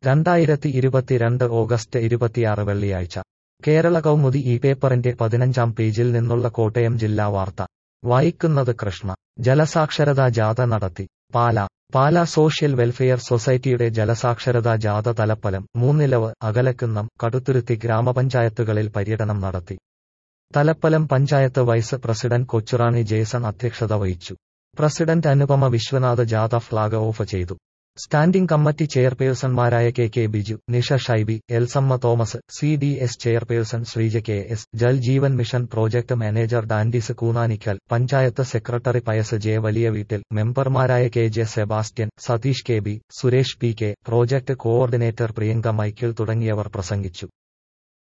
രണ്ടായിരത്തി ഇരുപത്തിരണ്ട് ഓഗസ്റ്റ് ഇരുപത്തിയാറ് വെള്ളിയാഴ്ച കേരള കൗമുദി ഈ പേപ്പറിന്റെ പതിനഞ്ചാം പേജിൽ നിന്നുള്ള കോട്ടയം ജില്ലാ വാർത്ത വായിക്കുന്നത് കൃഷ്ണ ജലസാക്ഷരതാ ജാഥ നടത്തി പാല പാല സോഷ്യൽ വെൽഫെയർ സൊസൈറ്റിയുടെ ജലസാക്ഷരതാ ജാഥ തലപ്പലം മൂന്നിലവ് അകലക്കുന്നം കടുത്തുരുത്തി ഗ്രാമപഞ്ചായത്തുകളിൽ പര്യടനം നടത്തി Thalappalam panchayat vice president Kochurani Jason അധ്യക്ഷത വഹിച്ചു പ്രസിഡന്റ് അനുപമ വിശ്വനാഥ് ജാഥ ഫ്ളാഗ് ഓഫ് ചെയ്തു സ്റ്റാൻഡിംഗ് കമ്മിറ്റി ചെയർപേഴ്സൺമാരായ K K Biju Nisha Shaiby Elsamma Thomas C D S chairperson Sreeja K S Jal Jeevan mission project manager Dandis Koonanickal panchayat secretary Pius J Valiyaveettil മെമ്പർമാരായ K J Sebastian Satheesh K B Suresh P K project coordinator Priyanka Michael തുടങ്ങിയവർ പ്രസംഗിച്ചു